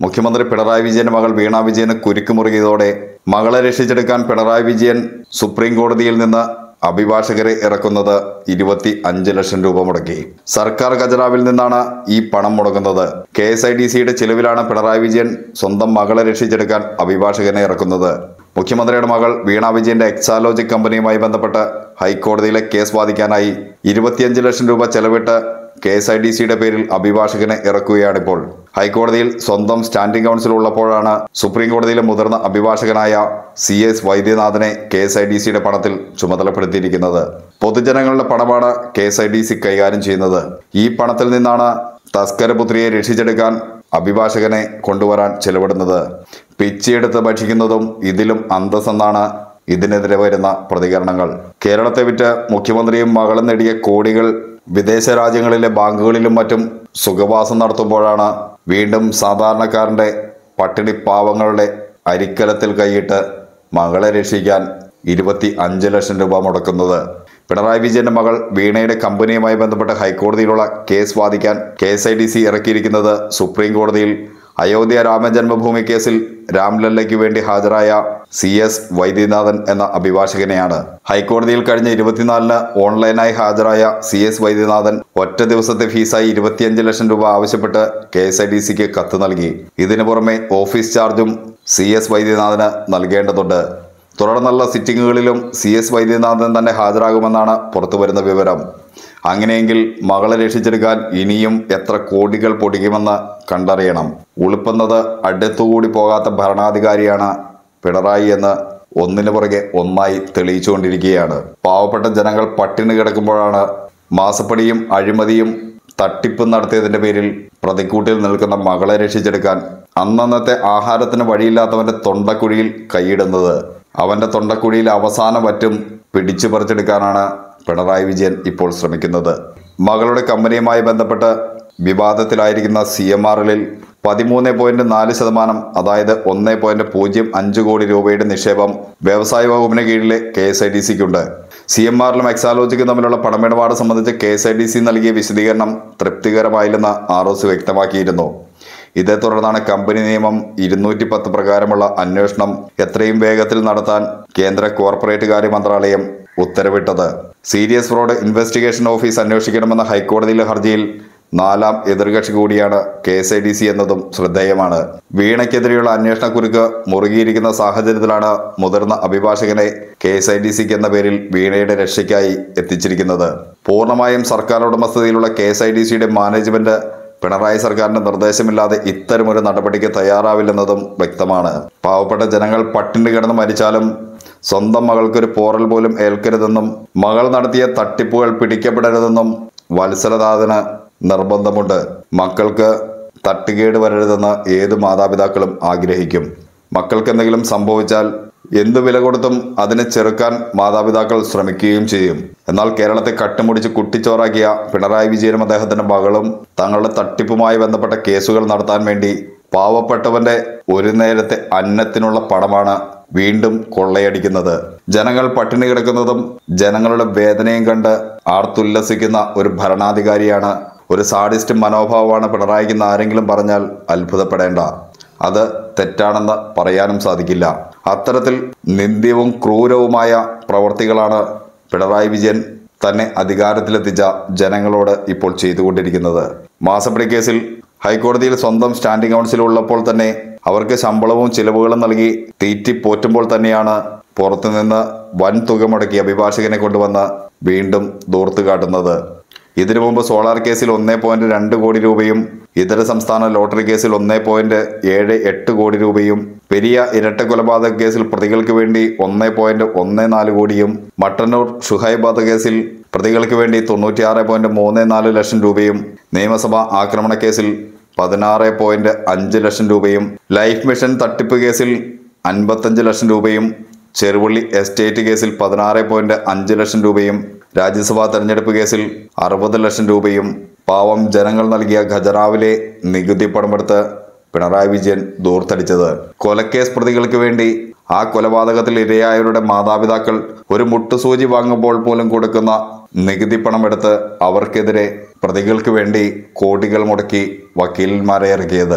മുഖ്യമന്ത്രി പിണറായി വിജയന്റെ മകൾ വീണ വിജയന് കുരുക്കുമുറുകിയതോടെ മകളെ രക്ഷിച്ചെടുക്കാൻ പിണറായി വിജയൻ സുപ്രീം കോടതിയിൽ നിന്ന് അഭിഭാഷകരെ ഇറക്കുന്നത് ഇരുപത്തി അഞ്ച് ലക്ഷം രൂപ മുടക്കി സർക്കാർ ഖജനാവിൽ നിന്നാണ് ഈ പണം മുടങ്ങുന്നത് കെ എസ് ഐ ഡി സിയുടെ ചിലവിലാണ് പിണറായി വിജയൻ സ്വന്തം മകളെ രക്ഷിച്ചെടുക്കാൻ അഭിഭാഷകനെ ഇറക്കുന്നത് മുഖ്യമന്ത്രിയുടെ മകൾ വീണ വിജയന്റെ എക്സാലോജിക് കമ്പനിയുമായി ബന്ധപ്പെട്ട് ഹൈക്കോടതിയിലെ കേസ് വാദിക്കാനായി ഇരുപത്തിയഞ്ച് ലക്ഷം രൂപ ചെലവിട്ട് കെ എസ് ഐ ഡി സിയുടെ പേരിൽ അഭിഭാഷകനെ ഇറക്കുകയാണിപ്പോൾ ഹൈക്കോടതിയിൽ സ്വന്തം സ്റ്റാൻഡിംഗ് കൗൺസിൽ ഉള്ളപ്പോഴാണ് സുപ്രീം കോടതിയിലെ മുതിർന്ന അഭിഭാഷകനായ സി എസ് വൈദ്യനാഥനെ കെ എസ് ഐ ഡി സിയുടെ പണത്തിൽ ചുമതലപ്പെടുത്തിയിരിക്കുന്നത് പൊതുജനങ്ങളുടെ പണമാണ് K S I D C കൈകാര്യം ചെയ്യുന്നത് ഈ പണത്തിൽ നിന്നാണ് തസ്കരപുത്രിയെ രക്ഷിച്ചെടുക്കാൻ അഭിഭാഷകനെ കൊണ്ടുവരാൻ ചെലവിടുന്നത് പിച്ചയെടുത്ത് ഭക്ഷിക്കുന്നതും ഇതിലും അന്തസ്സെന്നാണ് ഇതിനെതിരെ വരുന്ന പ്രതികരണങ്ങൾ കേരളത്തെ വിറ്റ് മുഖ്യമന്ത്രിയും മകളും നേടിയ കോടികൾ വിദേശ രാജ്യങ്ങളിലെ ബാങ്കുകളിലും മറ്റും സുഖവാസം നടത്തുമ്പോഴാണ് വീണ്ടും സാധാരണക്കാരന്റെ പട്ടിണി പാവങ്ങളുടെ അരിക്കലത്തിൽ കൈയിട്ട് മകളെ രക്ഷിക്കാൻ ഇരുപത്തി അഞ്ച് ലക്ഷം രൂപ മുടക്കുന്നത് പിണറായി വിജയന്റെ മകൾ വീണയുടെ കമ്പനിയുമായി ബന്ധപ്പെട്ട് ഹൈക്കോടതിയിലുള്ള കേസ് വാദിക്കാൻ K S I D C ഇറക്കിയിരിക്കുന്നത് സുപ്രീം കോടതിയിൽ അയോധ്യ രാമജന്മഭൂമി കേസിൽ രാംലല്ലയ്ക്ക് വേണ്ടി ഹാജരായ സി എസ് വൈദ്യനാഥൻ എന്ന അഭിഭാഷകനെയാണ് ഹൈക്കോടതിയിൽ കഴിഞ്ഞ ഇരുപത്തിനാലിന് ഓൺലൈനായി ഹാജരായ സി എസ് വൈദ്യനാഥൻ ഒറ്റ ദിവസത്തെ ഫീസായി ഇരുപത്തിയഞ്ച് ലക്ഷം രൂപ ആവശ്യപ്പെട്ട് കെ എസ് ഐ ഡി സിക്ക് കത്ത് നൽകി ഇതിനു പുറമെ ഓഫീസ് ചാർജും സി എസ് വൈദ്യനാഥന് നൽകേണ്ടതുണ്ട് തുടർന്നുള്ള സിറ്റിംഗുകളിലും സി എസ് വൈദ്യനാഥൻ തന്നെ ഹാജരാകുമെന്നാണ് പുറത്തുവരുന്ന വിവരം അങ്ങനെയെങ്കിൽ മകളെ രക്ഷിച്ചെടുക്കാൻ ഇനിയും എത്ര കോടികൾ പൊടിക്കുമെന്ന് കണ്ടറിയണം ഉളുപ്പുന്നത് അടുത്തുകൂടി പോകാത്ത ഭരണാധികാരിയാണ് പിണറായി എന്ന് ഒന്നിനു പുറകെ ഒന്നായി തെളിയിച്ചുകൊണ്ടിരിക്കുകയാണ് പാവപ്പെട്ട ജനങ്ങൾ പട്ടിണി കിടക്കുമ്പോഴാണ് മാസപ്പടിയും അഴിമതിയും തട്ടിപ്പ് നടത്തിയതിന്റെ പേരിൽ പ്രതിക്കൂട്ടിൽ നിൽക്കുന്ന മകളെ രക്ഷിച്ചെടുക്കാൻ അന്നന്നത്തെ ആഹാരത്തിന് വഴിയില്ലാത്തവന്റെ തൊണ്ടക്കുഴിയിൽ കൈയിടുന്നത് അവന്റെ തൊണ്ടക്കുഴിയിൽ അവസാന വറ്റും പിടിച്ചു പറിച്ചെടുക്കാനാണ് പിണറായി വിജയൻ ഇപ്പോൾ ശ്രമിക്കുന്നത് മകളുടെ കമ്പനിയുമായി ബന്ധപ്പെട്ട് വിവാദത്തിലായിരിക്കുന്ന സി എം ആറിൽ പതിമൂന്ന് പോയിന്റ് നാല് ശതമാനം അതായത് ഒന്ന് പോയിന്റ് പൂജ്യം അഞ്ച് കോടി രൂപയുടെ നിക്ഷേപം വ്യവസായ വകുപ്പിന് കീഴിലെ കെ എസ് ഐ ഡി സിക്കുണ്ട് സി എം ആറിലും എക്സാലോജിക്കും തമ്മിലുള്ള പണമിടപാട് സംബന്ധിച്ച് K S I D C നൽകിയ വിശദീകരണം തൃപ്തികരമായില്ലെന്ന് ആർ ഒ സി വ്യക്തമാക്കിയിരുന്നു ഇതേ തുടർന്നാണ് കമ്പനി നിയമം ഇരുന്നൂറ്റി പത്ത് പ്രകാരമുള്ള അന്വേഷണം എത്രയും വേഗത്തിൽ നടത്താൻ കേന്ദ്ര കോർപ്പറേറ്റ് കാര്യ മന്ത്രാലയം ഉത്തരവിട്ടത് സീരിയസ് ഫ്രോഡ് ഇൻവെസ്റ്റിഗേഷൻ ഓഫീസ് അന്വേഷിക്കണമെന്ന ഹൈക്കോടതിയിലെ ഹർജിയിൽ നാലാം എതിർകക്ഷി കൂടിയാണ് K S I D C എന്നതും ശ്രദ്ധേയമാണ് വീണയ്ക്കെതിരെയുള്ള അന്വേഷണക്കുരുക്ക് മുറുകിയിരിക്കുന്ന സാഹചര്യത്തിലാണ് മുതിർന്ന അഭിഭാഷകനെ കെ എസ് ഐ ഡി സിക്ക് എന്ന പേരിൽ വീണയുടെ രക്ഷയ്ക്കായി എത്തിച്ചിരിക്കുന്നത് പൂർണ്ണമായും സർക്കാർ ഉടമസ്ഥതയിലുള്ള കെ എസ് ഐ ഡി സിയുടെ മാനേജ്മെന്റ് പിണറായി സർക്കാരിന്റെ നിർദ്ദേശമില്ലാതെ ഇത്തരമൊരു നടപടിക്ക് തയ്യാറാവില്ലെന്നതും വ്യക്തമാണ് പാവപ്പെട്ട ജനങ്ങൾ പട്ടിണി കിടന്ന് മരിച്ചാലും സ്വന്തം മകൾക്കൊരു പോറൽ പോലും ഏൽക്കരുതെന്നും മകൾ നടത്തിയ തട്ടിപ്പുകൾ പിടിക്കപ്പെടരുതെന്നും വത്സലനാഥന് നിർബന്ധമുണ്ട് മക്കൾക്ക് തട്ടുകേട് വരരുതെന്ന് ഏത് മാതാപിതാക്കളും ആഗ്രഹിക്കും മക്കൾക്ക് എന്തെങ്കിലും സംഭവിച്ചാൽ എന്തു വില കൊടുത്തും അതിനെ ചെറുക്കാൻ മാതാപിതാക്കൾ ശ്രമിക്കുകയും ചെയ്യും എന്നാൽ കേരളത്തെ കട്ടുമുടിച്ച് കുട്ടിച്ചോറാക്കിയ പിണറായി വിജയനും അദ്ദേഹത്തിന്റെ മകളും തങ്ങളുടെ തട്ടിപ്പുമായി ബന്ധപ്പെട്ട കേസുകൾ നടത്താൻ വേണ്ടി പാവപ്പെട്ടവന്റെ ഒരു നേരത്തെ അന്നത്തിനുള്ള പണമാണ് വീണ്ടും കൊള്ളയടിക്കുന്നത് ജനങ്ങൾ പട്ടിണി കിടക്കുന്നതും ജനങ്ങളുടെ വേദനയും കണ്ട് ആർത്തുല്ലസിക്കുന്ന ഒരു ഭരണാധികാരിയാണ് ഒരു സാഡിസ്റ്റ് മനോഭാവമാണ് പിണറായിക്കുന്ന ആരെങ്കിലും പറഞ്ഞാൽ അത്ഭുതപ്പെടേണ്ട അത് തെറ്റാണെന്ന് പറയാനും സാധിക്കില്ല അത്തരത്തിൽ നിന്ദ്യവും ക്രൂരവുമായ പ്രവർത്തികളാണ് പിണറായി വിജയൻ തന്നെ അധികാരത്തിലെത്തിച്ച ജനങ്ങളോട് ഇപ്പോൾ ചെയ്തുകൊണ്ടിരിക്കുന്നത് മാസപ്പടി കേസിൽ ഹൈക്കോടതിയിൽ സ്വന്തം സ്റ്റാൻഡിംഗ് കൗൺസിൽ ഉള്ളപ്പോൾ തന്നെ അവർക്ക് ശമ്പളവും ചിലവുകളും നൽകി തീറ്റി പോറ്റുമ്പോൾ തന്നെയാണ് പുറത്തുനിന്ന് വൻ തുക മുടക്കി അഭിഭാഷകനെ കൊണ്ടുവന്ന് വീണ്ടും ദൂർത്ത് കാട്ടുന്നത് ഇതിനു മുമ്പ് സോളാർ കേസിൽ ഒന്നേ പോയിന്റ് രണ്ട് കോടി രൂപയും ഇതര സംസ്ഥാന ലോട്ടറി കേസിൽ ഒന്നേ പോയിന്റ് ഏഴ് എട്ട് കോടി രൂപയും പെരിയ ഇരട്ട കൊലപാതക കേസിൽ പ്രതികൾക്ക് വേണ്ടി ഒന്നേ പോയിന്റ് ഒന്ന് നാല് കോടിയും മട്ടന്നൂർ ഷുഹൈബ് വധക്കേസിൽ പ്രതികൾക്ക് വേണ്ടി തൊണ്ണൂറ്റിയാറ് പോയിന്റ് മൂന്ന് നാല് ലക്ഷം രൂപയും നിയമസഭാ ആക്രമണ കേസിൽ പതിനാറ് പോയിന്റ് അഞ്ച് ലക്ഷം രൂപയും ലൈഫ് മിഷൻ തട്ടിപ്പ് കേസിൽ അൻപത്തഞ്ച് ലക്ഷം രൂപയും ചെറുവള്ളി എസ്റ്റേറ്റ് കേസിൽ പതിനാറ് പോയിന്റ് അഞ്ച് ലക്ഷം രൂപയും രാജ്യസഭാ തെരഞ്ഞെടുപ്പ് കേസിൽ അറുപത് ലക്ഷം രൂപയും പാവം ജനങ്ങൾ നൽകിയ ഖജറാവിലെ നികുതി പണമെടുത്ത് പിണറായി വിജയൻ ദൂർത്തടിച്ചത് കൊലക്കേസ് പ്രതികൾക്ക് വേണ്ടി ആ കൊലപാതകത്തിൽ ഇരയായവരുടെ മാതാപിതാക്കൾ ഒരു മുട്ടുസൂചി വാങ്ങുമ്പോൾ പോലും കൊടുക്കുന്ന നികുതി പണമെടുത്ത് അവർക്കെതിരെ പ്രതികൾക്ക് വേണ്ടി കോടികൾ മുടക്കി വക്കീലന്മാരെ ഇറക്കിയത്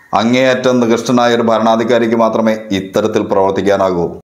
അങ്ങേയറ്റം നികൃഷ്ടനായ ഒരു ഭരണാധികാരിക്ക് മാത്രമേ ഇത്തരത്തിൽ പ്രവർത്തിക്കാനാകൂ